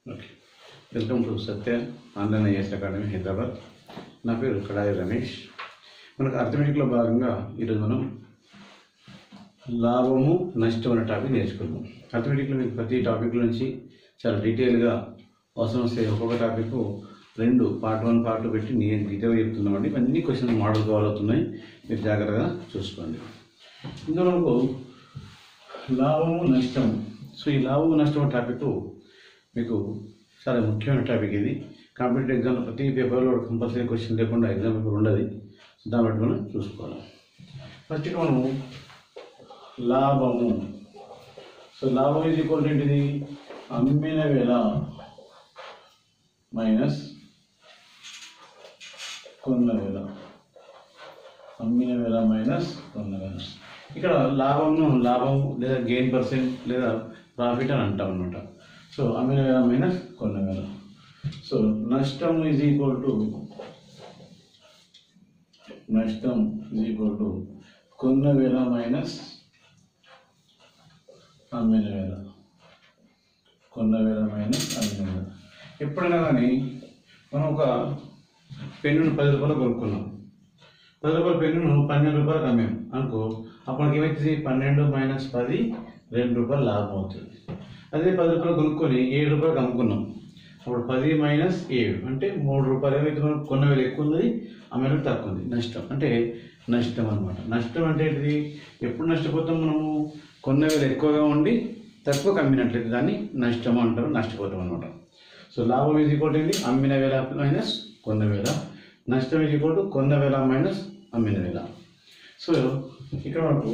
Okay welcome to Satya online IAS academy Hyderabad నా పేరు కడాయి రమేష్ మనకు అర్థమెటిక్లో భాగంగా ఈరోజు మనం లాభము నష్టం అనే టాపిక్ నేర్చుకున్నాం అర్థమెటిక్లో మీకు ప్రతి టాపిక్ నుంచి చాలా డీటెయిల్గా అవసరం వస్తే ఒక్కొక్క టాపిక్ రెండు పార్ట్ వన్ పార్ట్ టూ పెట్టి నేను డీటెయిల్గా చెప్తున్నామండి ఇవన్నీ క్వశ్చన్ మోడల్ కవర్ అవుతున్నాయి మీరు జాగ్రత్తగా చూసుకోండి ఇందులో మనకు లాభము నష్టము సో ఈ లాభము నష్టం టాపిక్ మీకు చాలా ముఖ్యమైన టాపిక్ ఇది కాంపిటేటివ్ ఎగ్జామ్లో ప్రతి పేపర్లో కంపల్సరీ క్వశ్చన్ లేకుండా ఎగ్జామ్ పేపర్ ఉండదు దాన్ని బట్టి మనం చూసుకోవాలి ఫస్ట్ ఇక మనము లాభము సో లాభం ఇది ఈక్వల్ టు ఏంటిది అమ్మిన వేల మైనస్ కొన్న వేల అమ్మిన వేల మైనస్ కొన్న వేల ఇక్కడ లాభంను లాభం లేదా గెయిన్ పర్సెంట్ లేదా ప్రాఫిట్ అని అంటాం అనమాట సో అమ్మిన వేల మైనస్ కొన్న వేల సో నష్టం ఈజ్ ఈక్వల్ టు నష్టం ఈజ్ ఈక్వల్ టు కొన్న వేల మైనస్ అమ్మిన వేల కొన్న వేల మైనస్ అమ్మిన వేల ఎప్పుడైనా కానీ మనం ఒక పెన్నును పది రూపాయలు కొనుక్కున్నాం పది రూపాయల పెన్నును పన్నెండు రూపాయలకు అమ్మాం అనుకో అప్పటికి ఏమవుతుంది పన్నెండు మైనస్ పది రెండు రూపాయలు లాభం అవుతుంది అదే పది రూపాయలు కొనుక్కొని ఏడు రూపాయలకు అమ్ముకున్నాం అప్పుడు పది మైనస్ ఏడు అంటే మూడు రూపాయలు ఏమైతే మనం కొన్న వేలు ఎక్కువ ఉంది అమ్మే వేలు తక్కువ ఉంది నష్టం అంటే నష్టం అనమాట నష్టం అంటే ఏంటిది ఎప్పుడు నష్టపోతాం మనము కొన్న వేలు ఎక్కువగా ఉండి తక్కువ అమ్మినట్లయితే దాన్ని నష్టం అంటారు నష్టపోతాం అనమాట సో లాభం ఇది ఈక్వల్ ఏంటి అమ్మిన వేల మైనస్ కొన్న వేల నష్టం ఇది ఈక్వల్ కొన్న వేల మైనస్ అమ్మిన వేల సో ఇక్కడ మనకు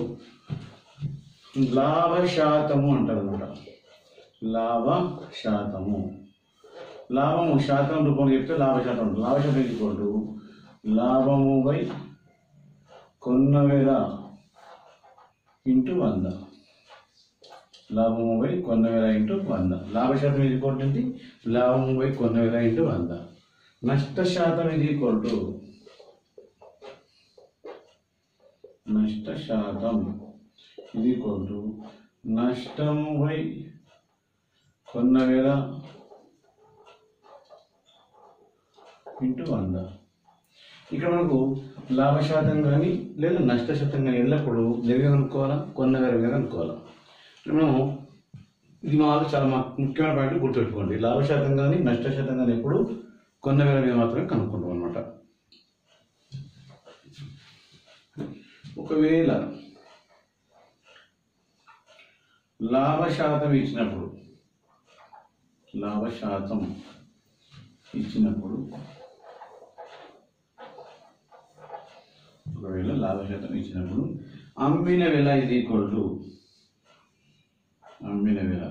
లాభ శాతము అంటారు అనమాట లాభ శాతము లాభము శాతం రూపంలో చెప్తే లాభ శాతం ఉంటుంది లాభ శాతం ఈక్వల్ లాభము బై కొన్న వేల ఇంటూ వంద లాభము బై కొన్న వేల ఇంటూ వంద లాభ శాతం ఇది ఈక్వల్ ఏంటి లాభము బై కొన్న వేల ఇంటూ వంద నష్ట శాతం ఇది ఈక్వల్ టు నష్ట శాతం ఇది ఈక్వల్ టు నష్టము బై కొన్న వేల ఇంటూ వంద ఇక్కడ మనకు లాభ శాతం కానీ లేదా నష్ట శాతం కానీ ఎల్లప్పుడూ జరిగే కనుక్కోవాలా కొన్న వేల మీద కనుక్కోవాలా ఇప్పుడు మనం ఇది మాకు చాలా మా- ముఖ్యమైన పాయింట్ గుర్తుపెట్టుకోండి లాభ శాతం కానీ నష్ట శాతం కానీ ఎప్పుడు కొన్న వేల మీద మాత్రమే కనుక్కుంటాం అనమాట ఒకవేళ లాభ శాతం ఇచ్చినప్పుడు లాభ శాతం ఇచ్చినప్పుడు ఒకవేళ లాభ శాతం ఇచ్చినప్పుడు అమ్మిన వెల ఇది ఈక్వల్ టు అమ్మిన వెల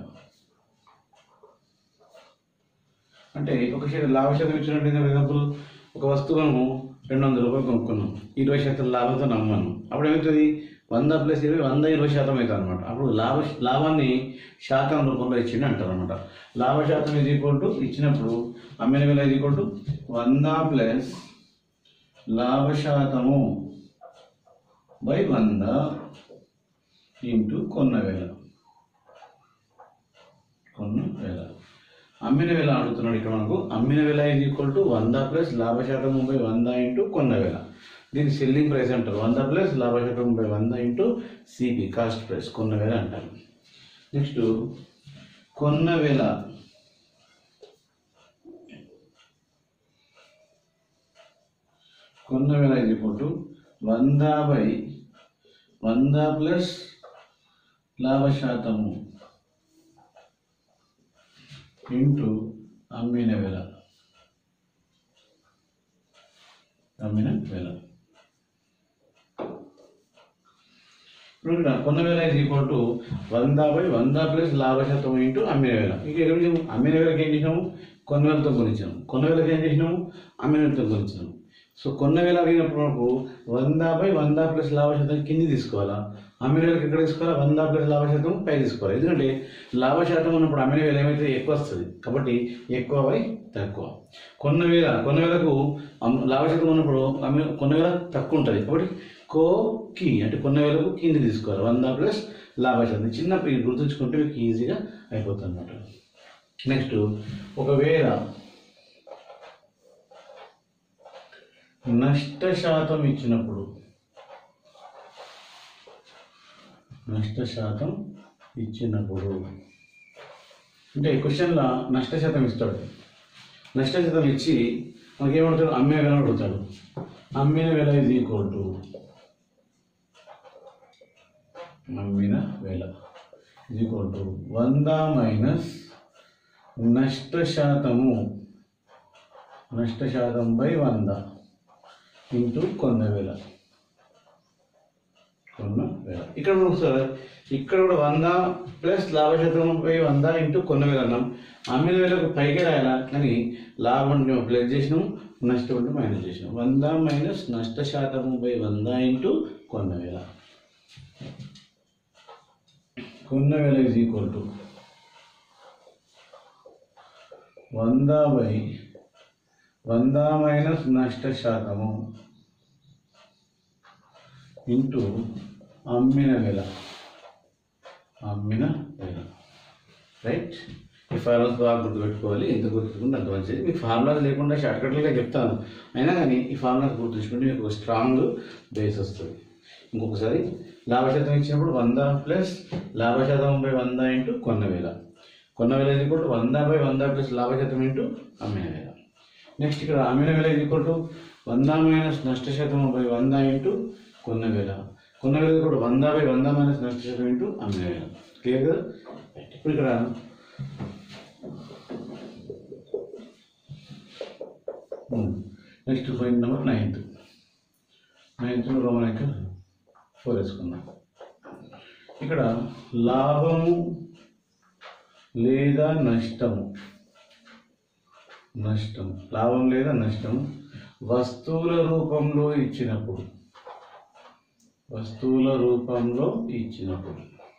అంటే ఒక శాతం లాభ శాతం ఇచ్చినట్టు ఫర్ ఎగ్జాంపుల్ ఒక వస్తువును రెండు వందల రూపాయలు కొనుక్కున్నాం ఇరవై శాతం లాభంతో నమ్మాను అప్పుడు ఏమవుతుంది వంద ప్లస్ ఇరవై వంద ఇరవై శాతం అవుతుంది అనమాట అప్పుడు లాభ లాభాన్ని శాతం రూపంలో ఇచ్చింది అంటారు అనమాట లాభ శాతం ఇది ఈక్వల్ టు ఇచ్చినప్పుడు అమ్మిన వేల ఇది ఈక్వల్ టు వంద ప్లస్ లాభ శాతము బై వంద ఇంటూ కొన్న వేల కొన్న వేల అమ్మిన వేల అడుగుతున్నాడు ఇక్కడ మనకు అమ్మిన వేల ఇది ఈక్వల్ టు వంద ప్లస్ లాభ శాతం బై వంద ఇంటూ కొన్న వేల దీన్ని సెల్లింగ్ ప్రైస్ అంటారు వంద ప్లస్ లాభ శాతం బై వంద ఇంటూ సిపి కాస్ట్ ప్రైస్ కొన్న వేల అంటారు నెక్స్ట్ కొన్న వేల కొన్న వేల ఇది ఈక్వల్ టు వంద బై వంద ప్లస్ లాభ శాతము ఇంటూ అమ్మిన వేల అమ్మిన వేల ఇప్పుడు ఇక్కడ కొన్న వేల ఇది ఈక్వల్ టు వంద బై వంద ప్లస్ లాభ శాతం ఇంటూ అమ్మిన వేల ఇంకా ఎక్కడ నుంచి అమ్మిన వేలకి ఏం చేసినాము కొన్న వేలతో గుణించాము కొన్న వేలకి ఏం చేసినాము అమ్మిన వేలతో గుణించాము సో కొన్న వేల అడిగినప్పుడు మనకు వంద బై వంద ప్లస్ లాభ శాతం కింది తీసుకోవాలా అమ్మిన వేలకి ఎక్కడ తీసుకోవాలా వంద ప్లస్ లాభ శాతం పై తీసుకోవాలి ఎందుకంటే లాభ శాతం ఉన్నప్పుడు అమ్మిన వేల ఏమైతే ఎక్కువ వస్తుంది కాబట్టి ఎక్కువ బై తక్కువ కొన్న వేల కొన్న వేలకు అమ్- లాభ శాతం ఉన్నప్పుడు అమ్మిన కొన్న వేల తక్కువ ఉంటుంది కాబట్టి కో కి అంటే కొన్న వేలకు కింది తీసుకోవాలి వంద ప్లస్ లాభ శాతం చిన్నప్పుడు ఇది గుర్తుంచుకుంటే మీకు ఈజీగా అయిపోతుంది అనమాట నెక్స్ట్ ఒకవేళ నష్ట శాతం ఇచ్చినప్పుడు నష్ట శాతం ఇచ్చినప్పుడు అంటే క్వశ్చన్లో నష్ట శాతం ఇస్తాడు నష్ట శాతం ఇచ్చి మనకి ఏమడుతాడు అమ్మే వేల అడుగుతాడు అమ్మిన వేల ఇది ఈక్వల్ టు అమ్మిన వేల ఇది ఈక్వల్ టు వంద మైనస్ నష్ట శాతము నష్ట శాతం బై వంద ఇంటూ కొన్న వేల కొన్న వేల ఇక్కడ కూడా సార్ ఇక్కడ కూడా వంద ప్లస్ లాభశాతం బై వంద ఇంటూ కొన్న వేల అన్నాం అమ్మిన వేలకు పైకి రాయాలా కానీ లాభం ప్లస్ చేసినాం నష్టం అంటే మైనస్ చేసినాం వంద మైనస్ నష్ట శాతము బై వంద ఇంటూ కొన్న వేల కొన్న వేల ఈజ్ ఈక్వల్ టు వంద బై వంద మైనస్ నష్ట శాతము ఇంటూ అమ్మిన వేల అమ్మిన వేల రైట్ ఈ ఫార్ములాస్ బాగా గుర్తుపెట్టుకోవాలి ఎంత గుర్తుకుంటే అంత మంచిది మీకు ఫార్ములాస్ లేకుండా షార్ట్కట్లుగా చెప్తాను అయినా కానీ ఈ ఫార్ములాస్ గుర్తుంచుకుంటే మీకు ఒక స్ట్రాంగ్ బేస్ వస్తుంది ఇంకొకసారి లాభశాతం ఇచ్చినప్పుడు వంద ప్లస్ లాభశాతం బై వంద ఇంటూ కొన్న వేల కొన్న వేల ఇది కూడా వంద బై వంద ప్లస్ లాభశాతం ఇంటూ అమ్మిన వేల నెక్స్ట్ ఇక్కడ అమ్మిన వేల ఇది కూడా వంద మైనస్ నష్ట శాతం బై వంద ఇంటూ కొన్న వేల కొన్న వేల కూడా వంద బై వంద మైనస్ నష్ట శాతం ఇంటూ అమ్మిన వేల క్లియర్ కదా Right. ఇప్పుడు ఇక్కడ next point number ninth ninth roman యొక్క ఫోర్ వేసుకుందాం ఇక్కడ లాభము లేదా నష్టము నష్టం లాభం లేదా నష్టం వస్తువుల రూపంలో ఇచ్చినప్పుడు వస్తువుల రూపంలో ఇచ్చినప్పుడు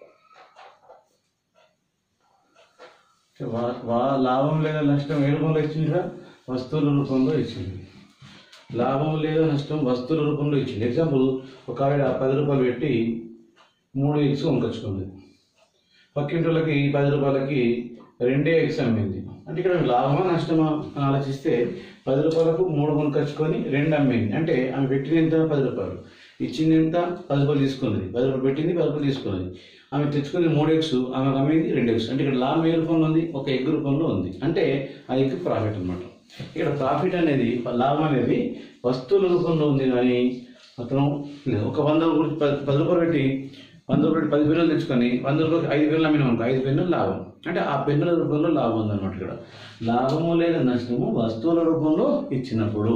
అంటే వా- వా లాభం లేదా నష్టం ఏ రూపంలో ఇచ్చిందిరా వస్తువుల రూపంలో ఇచ్చింది లాభం లేదా నష్టం వస్తువుల రూపంలో ఇచ్చింది ఎగ్జాంపుల్ ఒక ఆవిడ పది రూపాయలు పెట్టి మూడు ఎగ్స్ కొనుకొచ్చుకుంది పక్కింటి వాళ్ళకి పది రూపాయలకి రెండే ఎగ్స్ అమ్మింది అంటే ఇక్కడ లాభమా నష్టమా అని ఆలోచిస్తే పది రూపాయలకు మూడు కొనుకొచ్చుకొని రెండు అమ్మింది అంటే ఆమె పెట్టిన ఎంత పది రూపాయలు ఇచ్చింది ఎంత పది రూపాయలు తీసుకున్నది పది రూపాయలు పెట్టింది పది రూపాయలు తీసుకున్నది ఆమె తెచ్చుకుని మూడు ఎగ్స్ ఆమె అమ్మింది రెండు ఎగ్స్ అంటే ఇక్కడ లాభం ఏ రూపంలో ఉంది ఒక ఎగ్ రూపంలో ఉంది అంటే ఆ ఎగ్ ప్రాఫిట్ అన్నమాట ఇక్కడ ప్రాఫిట్ అనేది లాభం అనేది వస్తువుల రూపంలో ఉంది కానీ అతను లేదు ఒక వంద రూపాయలు పది పది రూపాయలు పెట్టి వంద రూపాయలు పది పెన్నులు తెచ్చుకొని వంద రూపాయలు ఐదు పెన్నులు అమ్మినాం అనుకో ఐదు పెన్నులు లాభం అంటే ఆ పెన్నుల రూపంలో లాభం ఉందన్నమాట ఇక్కడ లాభము లేదా నష్టము వస్తువుల రూపంలో ఇచ్చినప్పుడు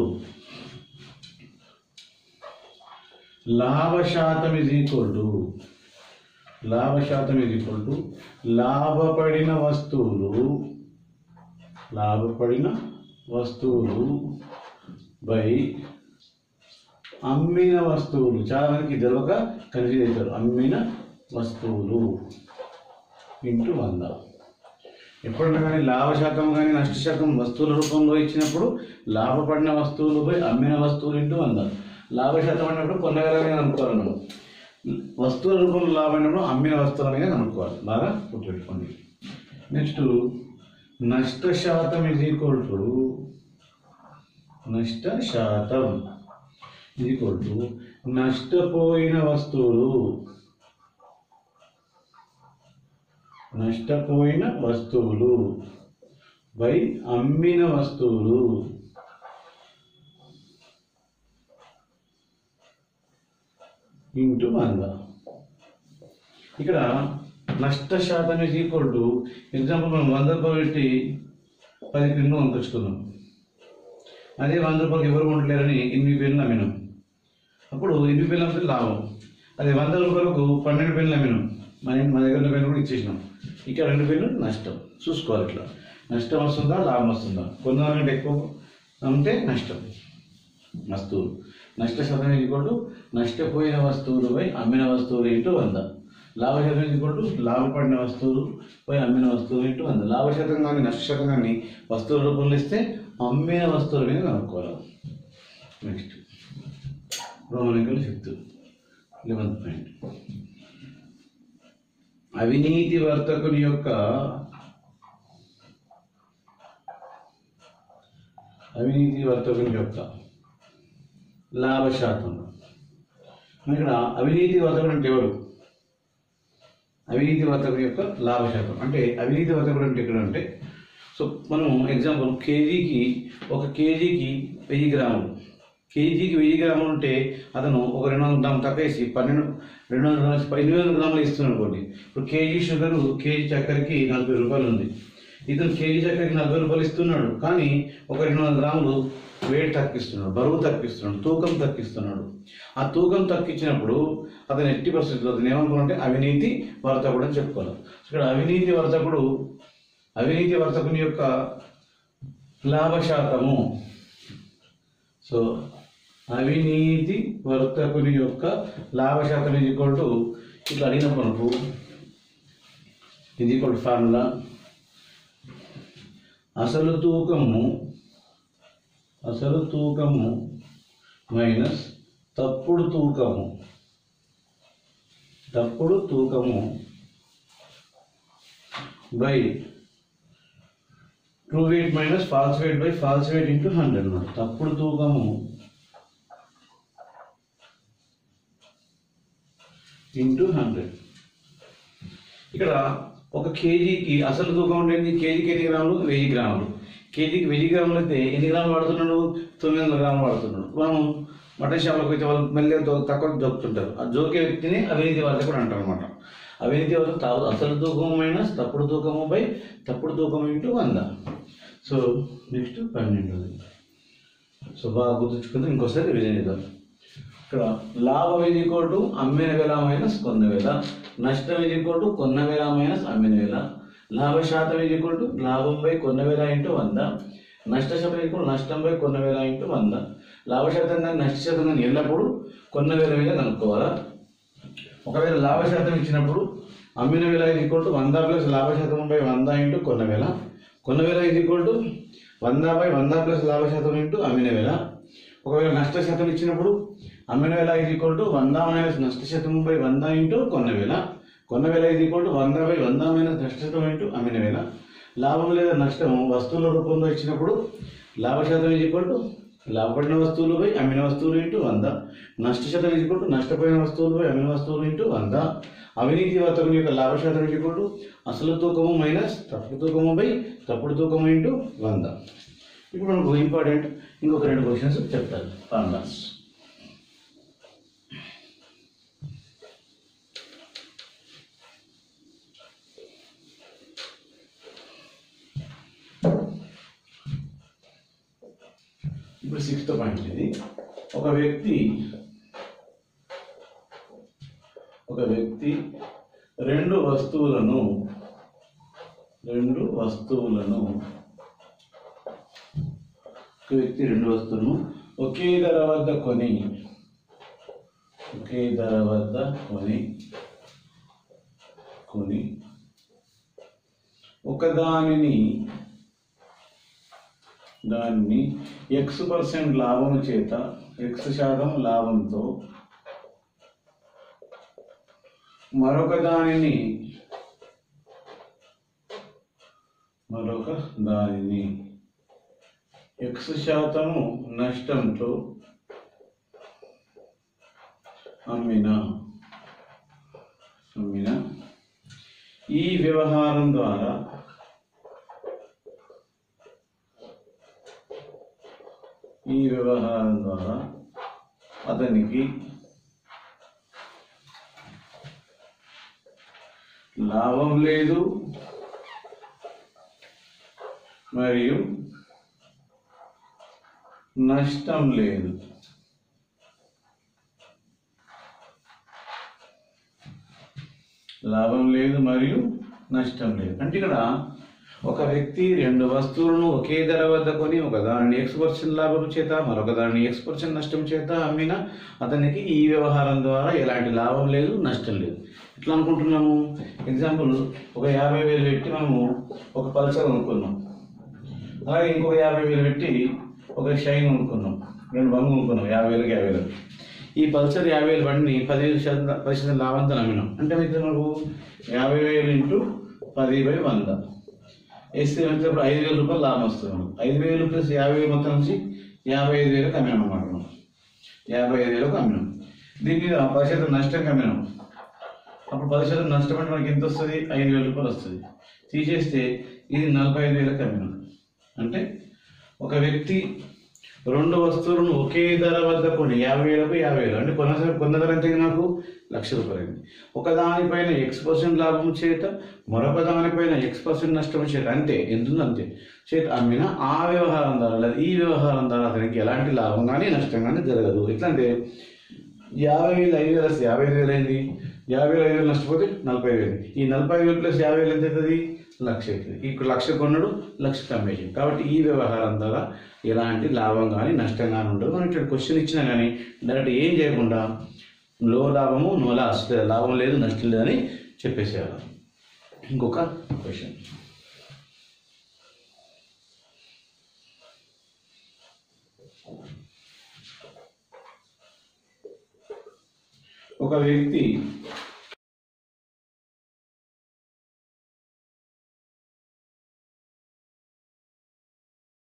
లాభ శాతం ఇది ఈక్వల్ టు లాభ శాతం ఇది ఈక్వల్ టు లాభపడిన వస్తువులు లాభపడిన వస్తువులు బై అమ్మిన వస్తువులు చాలా మందికి తెలియక కన్ఫ్యూజ్ అవుతారు అమ్మిన వస్తువులు ఇంటూ వంద ఎప్పుడన్నా కానీ లాభ శాతం కానీ నష్ట శాతం వస్తువుల రూపంలో ఇచ్చినప్పుడు లాభపడిన వస్తువులు పోయి అమ్మిన వస్తువులు ఇంటూ వంద లాభ శాతం అన్నప్పుడు కొనగలనే అనుకోవాలి మనం వస్తువుల రూపంలో లాభం అయినప్పుడు అమ్మిన వస్తువుల మీద అనుకోవాలి బాగా గుర్తుపెట్టుకోండి నెక్స్ట్ నష్ట శాతం ఇది ఈక్వల్ టు నష్ట శాతం ఇది ఈక్వల్ టు నష్టపోయిన వస్తువులు నష్టపోయిన వస్తువులు బై అమ్మిన వస్తువులు ఇంటూ వంద ఇక్కడ నష్ట శాతం ఇస్ ఈక్వల్ టు ఎగ్జాంపుల్ మనం వంద రూపాయలు పెట్టి పది పెన్ను కొనుకొచ్చుకున్నాం అదే వంద రూపాయలకి ఎవరు కొనట్లేరని ఎనిమిది పెన్నులు అమ్మినాం అప్పుడు ఎనిమిది పెన్నులు అమ్మితే లాభం అదే వంద రూపాయలకు పన్నెండు పెన్నులు అమ్మినాం మన మన దగ్గర ఉన్న పెన్ను కూడా ఇచ్చేసినాం ఇక్కడ రెండు పెన్నులు నష్టం చూసుకోవాలి ఇట్లా నష్టం వస్తుందా లాభం వస్తుందా కొంతమంది ఎక్కువ అమ్మితే నష్టం వస్తువులు నష్ట శాతం ఈక్వల్ నష్టపోయిన వస్తువులు పై అమ్మిన వస్తువులు ఇంటూ వంద లాభశాతం ఈక్వల్ లాభపడిన వస్తువులు పై అమ్మిన వస్తువులు ఇంటూ వంద లాభశాతం కానీ నష్ట శాతం కానీ వస్తువుల రూపంలో ఇస్తే అమ్మిన వస్తువుల మీద కనుక్కోవాలి నెక్స్ట్ రోమనికల్ ఫిఫ్త్ లెవెన్త్ పాయింట్ అవినీతి వర్తకుని యొక్క అవినీతి వర్తకుని యొక్క లాభ శాతం ఇక్కడ అవినీతి వర్తకుడు అంటే ఎవరు అవినీతి వర్తకుడి యొక్క లాభ శాతం అంటే అవినీతి వర్తకుడు అంటే ఎక్కడ అంటే సో మనం ఎగ్జాంపుల్ కేజీకి ఒక కేజీకి వెయ్యి గ్రాములు కేజీకి వెయ్యి గ్రాములు ఉంటే అతను ఒక రెండు వందల గ్రాములు తక్కువేసి పన్నెండు రెండు వందల గ్రాములు ఎనిమిది వందల గ్రాములు ఇస్తున్నాడు అనుకోండి ఇప్పుడు కేజీ షుగర్ కేజీ చక్కెరకి నలభై రూపాయలు ఉంది ఇతను కేజీ చక్కెరకి నలభై రూపాయలు ఇస్తున్నాడు కానీ ఒక రెండు వందల గ్రాములు వెయిట్ తగ్గిస్తున్నాడు బరువు తగ్గిస్తున్నాడు తూకం తగ్గిస్తున్నాడు ఆ తూకం తగ్గించినప్పుడు అతను ఎట్టి పరిస్థితుల్లో అతను ఏమనుకోవాలంటే అవినీతి వర్తకుడు అని చెప్పుకోవాలి ఇక్కడ అవినీతి వర్తకుడు అవినీతి వర్తకుని యొక్క లాభ శాతము సో అవినీతి వర్తకుని యొక్క లాభ శాతం ఇది ఈక్వల్ టు ఇట్లా అడిగినప్పుడు మనకు ఇది ఈక్వల్ టు ఫార్ములా అసలు తూకము అసలు తూకము మైనస్ తప్పుడు తూకము తప్పుడు తూకము by true weight minus false weight by false weight into hundred అన్నమాట తప్పుడు తూకము ఇంటూ హండ్రెడ్ ఇక్కడ ఒక కేజీకి అసలు తూకం ఉండేది కేజీకి ఎన్ని గ్రాములు వెయ్యి గ్రాములు కేజీకి వెయ్యి గ్రాములు అయితే ఎన్ని గ్రాములు వాడుతున్నాడు తొమ్మిది వందల గ్రాములు వాడుతున్నాడు మనం మటన్ షాప్లోకి అయితే వాళ్ళు మెల్లగా తో- తక్కువ జోకుతుంటారు ఆ జోకే వ్యక్తిని అవినీతి వర్తకుడు అంటారు అనమాట అవినీతి వర్తకుడు తా- అసలు తూకము మైనస్ తప్పుడు తూకము బై తప్పుడు తూకం ఇంటూ వంద సో నెక్స్ట్ పన్నెండు సో బాగా గుర్తుంచుకుంటే ఇంకోసారి రివిజన్ చేద్దాం ఇక్కడ లాభం ఇది కోటు అమ్మిన వేల మైనస్ కొన్న వేల నష్టం ఇది కోటు కొన్న వేల మైనస్ అమ్మిన వేల లాభ శాతం ఇది కోటు లాభం బై కొన్న వేల ఇంటూ వంద నష్ట శాతం ఇది నష్టం బై కొన్న వేల ఇంటూ వంద లాభ శాతం కానీ నష్ట శాతం కానీ ఎల్లప్పుడూ కొన్న వేల మీద కనుక్కోవాలా ఒకవేళ లాభ శాతం ఇచ్చినప్పుడు అమ్మిన వేల ఇది ఈక్వల్ వంద ప్లస్ లాభ శాతం బై వంద ఇంటూ కొన్న వేల కొన్న వేల ఇది ఈక్వల్ వంద బై వంద ప్లస్ లాభ శాతం ఇంటూ అమ్మిన వేల ఒకవేళ నష్ట శాతం ఇచ్చినప్పుడు అమ్మిన వేల ఇది ఈక్వల్ వంద మైనస్ నష్ట శాతం బై వంద ఇంటూ కొన్న వేల కొన్న వేల ఇది ఈక్వల్ వంద బై వంద మైనస్ నష్ట శాతం ఇంటూ అమ్మిన వేల లాభం లేదా నష్టం వస్తువుల రూపంలో ఇచ్చినప్పుడు లాభ శాతం ఇది ఈక్వల్ లాభపడిన వస్తువులు బై అమ్మిన వస్తువులు ఇంటూ వంద నష్ట శాతం ఇది ఈక్వల్ నష్టపోయిన వస్తువులు బై అమ్మిన వస్తువులు ఇంటూ వంద అవినీతి వర్తకుని యొక్క లాభ శాతం ఇది ఈక్వల్ అసలు తూకము మైనస్ తప్పుడు తూకము బై తప్పుడు తూకము ఇంటూ వంద ఇప్పుడు మనకు ఇంపార్టెంట్ ఇంకొక రెండు క్వశ్చన్స్ చెప్తాను ఫార్ములాస్ ఇప్పుడు సిక్స్త్ పాయింట్ ఇది ఒక వ్యక్తి ఒక వ్యక్తి రెండు వస్తువులను రెండు వస్తువులను ఒక వ్యక్తి రెండు వస్తువులను ఒకే ధర వద్ద కొని ఒకే ధర వద్ద కొని కొని ఒకదానిని దాన్ని ఎక్స్ పర్సెంట్ లాభం చేత ఎక్స్ శాతం లాభంతో మరొక దానిని మరొక దానిని ఎక్స్ శాతము నష్టంతో అమ్మిన అమ్మిన ఈ వ్యవహారం ద్వారా ఈ వ్యవహారం ద్వారా అతనికి లాభం లేదు మరియు నష్టం లేదు లాభం లేదు మరియు నష్టం లేదు అంటే ఇక్కడ ఒక వ్యక్తి రెండు వస్తువులను ఒకే ధర వద్ద కొని ఒక దానిని ఎక్స్ పర్సెంట్ లాభం చేత మరొక దానిని ఎక్స్ పర్సెంట్ నష్టం చేత అమ్మిన అతనికి ఈ వ్యవహారం ద్వారా ఎలాంటి లాభం లేదు నష్టం లేదు ఎట్లా అనుకుంటున్నాము ఎగ్జాంపుల్ ఒక యాభై వేలు పెట్టి మనము ఒక పల్సర్ కొనుక్కున్నాం అలాగే ఇంకొక యాభై వేలు పెట్టి ఒక షైన్ కొనుక్కున్నాం రెండు బంగు కొనుక్కున్నాం యాభై వేలకు యాభై వేలకు ఈ పల్సర్ యాభై వేలు బండిని పదివేలు శాతం పది శాతం లాభంతో అమ్మినాం అంటే మీకు మనకు యాభై వేలు ఇంటూ పది బై వంద వేస్తే వచ్చినప్పుడు ఐదు వేల రూపాయలు లాభం వస్తుంది మనకు ఐదు వేలు ప్లస్ యాభై వేలు మొత్తం నుంచి యాభై ఐదు వేలకు అమ్మినాం అన్నమాట మనం యాభై ఐదు వేలకు అమ్మినాం దీని మీద పది శాతం నష్టం అమ్మినాం అప్పుడు పది శాతం నష్టం అంటే మనకి ఎంత వస్తుంది ఐదు వేల రూపాయలు వస్తుంది తీసేస్తే ఇది నలభై ఐదు వేలకు అమ్మినాం అంటే ఒక వ్యక్తి రెండు వస్తువులను ఒకే ధర వద్ద కొని యాభై వేలకు యాభై వేలు అంటే కొన్న కొన్న ధర ఎంత అయింది నాకు లక్ష రూపాయలు అయింది ఒక దానిపైన ఎక్స్ పర్సెంట్ లాభం చేత మరొక దానిపైన ఎక్స్ పర్సెంట్ నష్టం చేత అంతే ఎంతుందో అంతే చేత అమ్మిన ఆ వ్యవహారం ద్వారా లేదా ఈ వ్యవహారం ద్వారా అతనికి ఎలాంటి లాభం కానీ నష్టం కానీ జరగదు ఎట్లా అంటే యాభై వేలు ఐదు వేలు వస్తే యాభై ఐదు వేలు అయింది యాభై వేలు ఐదు వేలు నష్టపోతే నలభై వేలు ఈ నలభై ఐదు వేలు ప్లస్ యాభై వేలు ఎంత అవుతుంది లక్ష అవుతుంది ఇక్కడ లక్ష కొన్నాడు లక్ష కమ్మేసింది కాబట్టి ఈ వ్యవహారం ద్వారా ఎలాంటి లాభం కానీ నష్టం కానీ ఉండదు మనం ఇక్కడ క్వశ్చన్ ఇచ్చినా కానీ డైరెక్ట్ ఏం చేయకుండా లో లాభము నో లాస్ లేదా లాభం లేదు నష్టం లేదని చెప్పేసేయాలి ఇంకొక క్వశ్చన్ ఒక వ్యక్తి